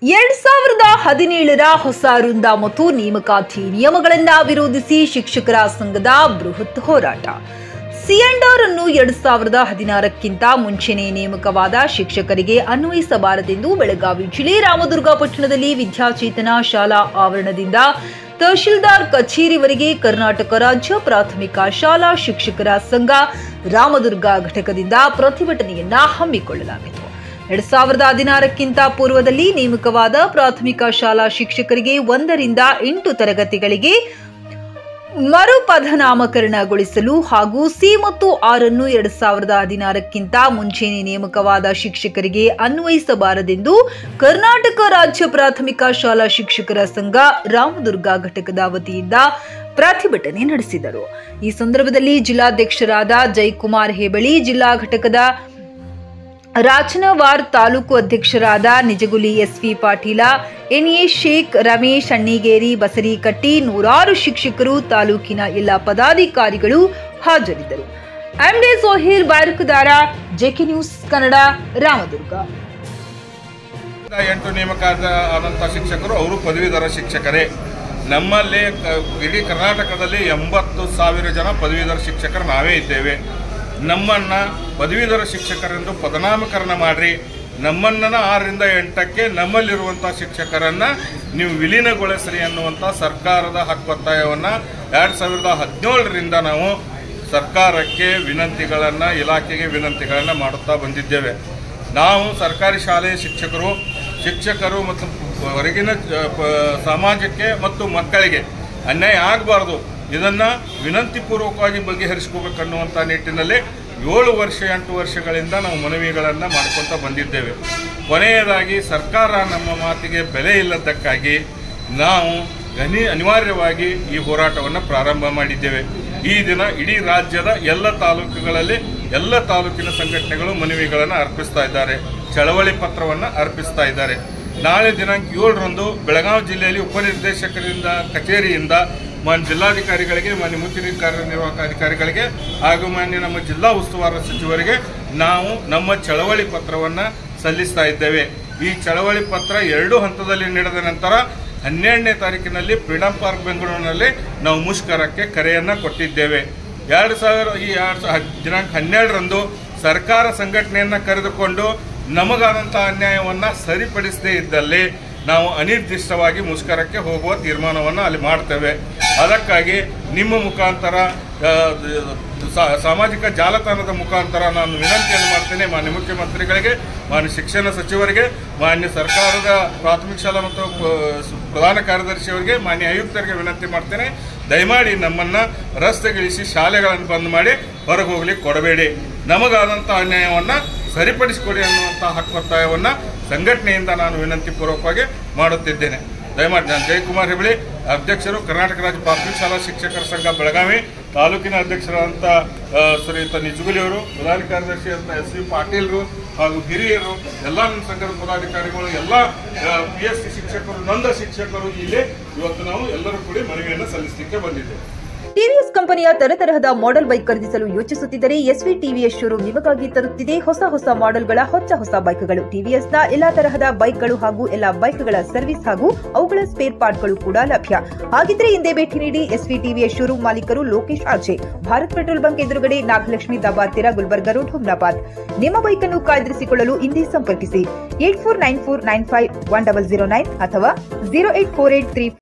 ಎರಡ್ ಸಾವಿರದ ಹದಿನೇಳರ ಹೊಸ ವೃಂದ ಮತ್ತು ನೇಮಕಾತಿ ನಿಯಮಗಳನ್ನ ವಿರೋಧಿಸಿ ಶಿಕ್ಷಕರ ಸಂಘದ ಬೃಹತ್ ಹೋರಾಟ ಸಿಎಂಡಾರ್ ಅನ್ನು ಎರಡ್ ಸಾವಿರದ ಹದಿನಾರಕ್ಕಿಂತ ಮುಂಚೆನೇ ನೇಮಕವಾದ ಶಿಕ್ಷಕರಿಗೆ ಅನ್ವಯಿಸಬಾರದೆಂದು ಬೆಳಗಾವಿ ಜಿಲ್ಲೆ ರಾಮದುರ್ಗ ಪಟ್ಟಣದಲ್ಲಿ ವಿದ್ಯಾಚೇತನ ಶಾಲಾ ಆವರಣದಿಂದ ತಹಶೀಲ್ದಾರ್ ಕಚೇರಿವರೆಗೆ ಕರ್ನಾಟಕ ರಾಜ್ಯ ಪ್ರಾಥಮಿಕ ಶಾಲಾ ಶಿಕ್ಷಕರ ಸಂಘ ರಾಮದುರ್ಗ ಘಟಕದಿಂದ ಪ್ರತಿಭಟನೆಯನ್ನ ಹಮ್ಮಿಕೊಳ್ಳಲಾಗಿತ್ತು ಎರಡ್ ಸಾವಿರದ ಹದಿನಾರಕ್ಕಿಂತ ಪೂರ್ವದಲ್ಲಿ ನೇಮಕವಾದ ಪ್ರಾಥಮಿಕ ಶಾಲಾ ಶಿಕ್ಷಕರಿಗೆ ಒಂದರಿಂದ ಎಂಟು ತರಗತಿಗಳಿಗೆ ಮರುಪದನಾಮಕರಣಗೊಳಿಸಲು ಹಾಗೂ ಸಿ ಮತ್ತು ಆರ್ ಅನ್ನು ಎರಡ್ ಸಾವಿರದ ಹದಿನಾರಕ್ಕಿಂತ ಮುಂಚೆನೆ ನೇಮಕವಾದ ಶಿಕ್ಷಕರಿಗೆ ಅನ್ವಯಿಸಬಾರದೆಂದು ಕರ್ನಾಟಕ ರಾಜ್ಯ ಪ್ರಾಥಮಿಕ ಶಾಲಾ ಶಿಕ್ಷಕರ ಸಂಘ ರಾಮದುರ್ಗ ಘಟಕದ ವತಿಯಿಂದ ಪ್ರತಿಭಟನೆ ನಡೆಸಿದರು ಈ ಸಂದರ್ಭದಲ್ಲಿ ಜಿಲ್ಲಾಧ್ಯಕ್ಷರಾದ ಜಯಕುಮಾರ್ ಹೇಬಳಿ ಜಿಲ್ಲಾ ಘಟಕದ ರಾಚನವಾರ್ ತಾಲೂಕು ಅಧ್ಯಕ್ಷರಾದ ನಿಜಗುಲಿ ಎಸ್ವಿ ಪಾಟೀಲ ಎನ್ಎ ಶೇಖ್ ರಮೇಶ್ ಅಣ್ಣಿಗೇರಿ ಬಸರಿಕಟ್ಟಿ ನೂರಾರು ಶಿಕ್ಷಕರು ತಾಲೂಕಿನ ಎಲ್ಲ ಪದಾಧಿಕಾರಿಗಳು ಹಾಜರಿದ್ದರು MD Sohir Barakadar JK news Kannada Ramadurga ಎಂಟು ನೇಮಕ ಆದಂಥ ಶಿಕ್ಷಕರು ಅವರು ಪದವೀಧರ ಶಿಕ್ಷಕರೇ ನಮ್ಮಲ್ಲಿ ಕ- ಇಡೀ ಕರ್ನಾಟಕದಲ್ಲಿ ಎಂಬತ್ತು ಸಾವಿರ ಜನ ಪದವೀಧರ ಶಿಕ್ಷಕರು ನಾವೇ ಇದ್ದೇವೆ ನಮ್ಮನ್ನು ಪದವೀಧರ ಶಿಕ್ಷಕರೆಂದು ಪದನಾಮಕರಣ ಮಾಡಿರಿ ನಮ್ಮನ್ನ ಆರರಿಂದ ಎಂಟಕ್ಕೆ ನಮ್ಮಲ್ಲಿರುವಂಥ ಶಿಕ್ಷಕರನ್ನು ನೀವು ವಿಲೀನಗೊಳಿಸ್ರಿ ಅನ್ನುವಂಥ ಸರ್ಕಾರದ ಹಕ್ಕೊತ್ತಾಯವನ್ನು ಎರಡು ಸಾವಿರದ ಹದಿನೇಳರಿಂದ ನಾವು ಸರ್ಕಾರಕ್ಕೆ ವಿನಂತಿಗಳನ್ನು ಇಲಾಖೆಗೆ ವಿನಂತಿಗಳನ್ನು ಮಾಡುತ್ತಾ ಬಂದಿದ್ದೇವೆ ನಾವು ಸರ್ಕಾರಿ ಶಾಲೆಯ ಶಿಕ್ಷಕರು ಶಿಕ್ಷಕರು ಮತ್ತು ಹೊರಗಿನ ಜ- ಪ- ಸಮಾಜಕ್ಕೆ ಮತ್ತು ಮಕ್ಕಳಿಗೆ ಅನ್ಯಾಯ ಆಗಬಾರ್ದು ಇದನ್ನು ವಿನಂತಿಪೂರ್ವಕವಾಗಿ ಬಗೆಹರಿಸ್ಕೋಬೇಕನ್ನುವಂಥ ನಿಟ್ಟಿನಲ್ಲಿ ಏಳು ವರ್ಷ ಎಂಟು ವರ್ಷಗಳಿಂದ ನಾವು ಮನವಿಗಳನ್ನು ಮಾಡ್ಕೊತ ಬಂದಿದ್ದೇವೆ ಕೊನೆಯದಾಗಿ ಸರ್ಕಾರ ನಮ್ಮ ಮಾತಿಗೆ ಬೆಲೆ ಇಲ್ಲದಕ್ಕಾಗಿ ನಾವು ಗನಿ ಅನಿವಾರ್ಯವಾಗಿ ಈ ಹೋರಾಟವನ್ನು ಪ್ರಾರಂಭ ಮಾಡಿದ್ದೇವೆ ಈ ದಿನ ಇಡೀ ರಾಜ್ಯದ ಎಲ್ಲ ತಾಲೂಕುಗಳಲ್ಲಿ ಎಲ್ಲ ತಾಲೂಕಿನ ಸಂಘಟನೆಗಳು ಮನವಿಗಳನ್ನು ಅರ್ಪಿಸ್ತಾ ಇದ್ದಾರೆ ಚಳವಳಿ ಪತ್ರವನ್ನು ಅರ್ಪಿಸ್ತಾ ಇದ್ದಾರೆ ನಾಳೆ ದಿನಾಂಕ ಏಳರಂದು ಬೆಳಗಾವಿ ಜಿಲ್ಲೆಯಲ್ಲಿ ಉಪನಿರ್ದೇಶಕರಿಂದ ಕಚೇರಿಯಿಂದ ಮಾನ್ಯ ಜಿಲ್ಲಾಧಿಕಾರಿಗಳಿಗೆ ಮಾನ್ಯ ಮುಖ್ಯ ಕಾರ್ಯನಿರ್ವಾಹಕ ಅಧಿಕಾರಿಗಳಿಗೆ ಹಾಗೂ ಮಾನ್ಯ ನಮ್ಮ ಜಿಲ್ಲಾ ಉಸ್ತುವಾರಿ ಸಚಿವರಿಗೆ ನಾವು ನಮ್ಮ ಚಳವಳಿ ಪತ್ರವನ್ನು ಸಲ್ಲಿಸ್ತಾ ಇದ್ದೇವೆ ಈ ಚಳವಳಿ ಪತ್ರ ಎರಡು ಹಂತದಲ್ಲಿ ನಡೆದ ನಂತರ ಹನ್ನೆರಡನೇ ತಾರೀಕಿನಲ್ಲಿ ಫ್ರೀಡಂ ಪಾರ್ಕ್ ಬೆಂಗಳೂರಿನಲ್ಲಿ ನಾವು ಮುಷ್ಕರಕ್ಕೆ ಕರೆಯನ್ನು ಕೊಟ್ಟಿದ್ದೇವೆ ಎರಡು ಸಾವಿರ ಈ ಎರಡು ಸಾವಿರ ದಿನಾಂಕ ಹನ್ನೆರಡರಂದು ಸರ್ಕಾರ ಸಂಘಟನೆಯನ್ನು ಕರೆದುಕೊಂಡು ನಮಗಾದಂಥ ಅನ್ಯಾಯವನ್ನು ಸರಿಪಡಿಸದೇ ಇದ್ದಲ್ಲಿ ನಾವು ಅನಿರ್ದಿಷ್ಟವಾಗಿ ಮುಷ್ಕರಕ್ಕೆ ಹೋಗುವ ತೀರ್ಮಾನವನ್ನು ಅಲ್ಲಿ ಮಾಡ್ತೇವೆ ಅದಕ್ಕಾಗಿ ನಿಮ್ಮ ಮುಖಾಂತರ ಆ, ಸಾ- ಸಾಮಾಜಿಕ ಜಾಲತಾಣದ ಮುಖಾಂತರ ನಾನು ವಿನಂತಿಯನ್ನು ಮಾಡ್ತೇನೆ ಮಾನ್ಯ ಮುಖ್ಯಮಂತ್ರಿಗಳಿಗೆ ಮಾನ್ಯ ಶಿಕ್ಷಣ ಸಚಿವರಿಗೆ ಮಾನ್ಯ ಸರ್ಕಾರದ ಪ್ರಾಥಮಿಕ ಶಾಲಾ ಮತ್ತು ಪ- ಪ್ರಧಾನ ಕಾರ್ಯದರ್ಶಿಯವರಿಗೆ ಮಾನ್ಯ ಆಯುಕ್ತರಿಗೆ ವಿನಂತಿ ಮಾಡ್ತೇನೆ ದಯಮಾಡಿ ನಮ್ಮನ್ನ ರಸ್ತೆಗಿಳಿಸಿ ಶಾಲೆಗಳನ್ನು ಬಂದ್ ಮಾಡಿ ಹೊರಗೆ ಹೋಗ್ಲಿಕ್ಕೆ ಕೊಡಬೇಡಿ ನಮಗಾದಂಥ ಅನ್ಯಾಯವನ್ನು ಸರಿಪಡಿಸಿಕೊಡಿ ಅನ್ನುವಂಥ ಹಕ್ಕೊತ್ತಾಯವನ್ನು ಸಂಘಟನೆಯಿಂದ ನಾನು ವಿನಂತಿ ಪೂರ್ವಕವಾಗಿ ಮಾಡುತ್ತಿದ್ದೇನೆ ದಯಮಾಡಿ ನಾನು ಜಯಕುಮಾರ್ ಹೆಬಳಿ ಅಧ್ಯಕ್ಷರು ಕರ್ನಾಟಕ ರಾಜ್ಯ ಪ್ರಾಥಮಿಕ ಶಾಲಾ ಶಿಕ್ಷಕರ ಸಂಘ ಬೆಳಗಾವಿ ತಾಲೂಕಿನ ಅಧ್ಯಕ್ಷರಾದಂಥ ಆ, ಶ್ರೀಯುತ ನಿಜಗುಲಿ ಅವರು ಪ್ರಧಾನ ಕಾರ್ಯದರ್ಶಿ ಅಂತ ಎಸ್ ವಿ ಪಾಟೀಲ್ರು ಹಾಗೂ ಹಿರಿಯರು ಎಲ್ಲ ನನ್ನ ಸಂಘದ ಪದಾಧಿಕಾರಿಗಳು ಎಲ್ಲ ಪಿ ಎಸ್ ಸಿ ಶಿಕ್ಷಕರು ನೊಂದ ಶಿಕ್ಷಕರು ಇಲ್ಲಿ ಇವತ್ತು ನಾವು ಎಲ್ಲರೂ ಕೂಡಿ ಮನವಿಯನ್ನು ಸಲ್ಲಿಸಲಿಕ್ಕೆ ಬಂದಿದ್ದೇವೆ ಟಿವಿಎಸ್ ಕಂಪನಿಯ ತರತರಹದ ಮಾಡೆಲ್ ಬೈಕ್ ಖರೀದಿಸಲು ಯೋಚಿಸುತ್ತಿದ್ದರೆ ಎಸ್ವಿ ಟಿವಿಎಸ್ ಶೋರೂಮ್ ನಿಮಗಾಗಿ ತರುತ್ತಿದೆ ಹೊಸ ಹೊಸ ಮಾಡೆಲ್ಗಳ ಹೊಸ ಹೊಸ ಬೈಕ್ಗಳು ಟಿವಿಎಸ್ನ ಎಲ್ಲಾ ತರಹದ ಬೈಕ್ಗಳು ಹಾಗೂ ಎಲ್ಲಾ ಬೈಕ್ಗಳ ಸರ್ವಿಸ್ ಹಾಗೂ ಅವುಗಳ ಸ್ಪೇರ್ ಪಾರ್ಟ್ಗಳು ಕೂಡ ಲಭ್ಯ ಹಾಗಿದ್ರೆ ಹಿಂದೆ ಭೇಟಿ ನೀಡಿ ಎಸ್ವಿ ಟಿವಿಎಸ್ ಶೋರೂಮ್ ಮಾಲೀಕರು ಲೋಕೇಶ್ ಆಚೆ ಭಾರತ್ ಪೆಟ್ರೋಲ್ ಬಂಕ್ ಎದುರುಗಡೆ ನಾಗಲಕ್ಷ್ಮಿ ದಾಬಾ ಹತ್ತಿರ ಗುಲ್ಬರ್ಗ ರೋಡ್ ಹುಮ್ನಾಬಾದ್ ನಿಮ್ಮ ಬೈಕ್ ಅನ್ನು ಕಾಯ್ದಿರಿಸಿಕೊಳ್ಳಲು ಹಿಂದೆ ಸಂಪರ್ಕಿಸಿ eight four nine four nine five one double zero nine ಅಥವಾ zero eight four eight three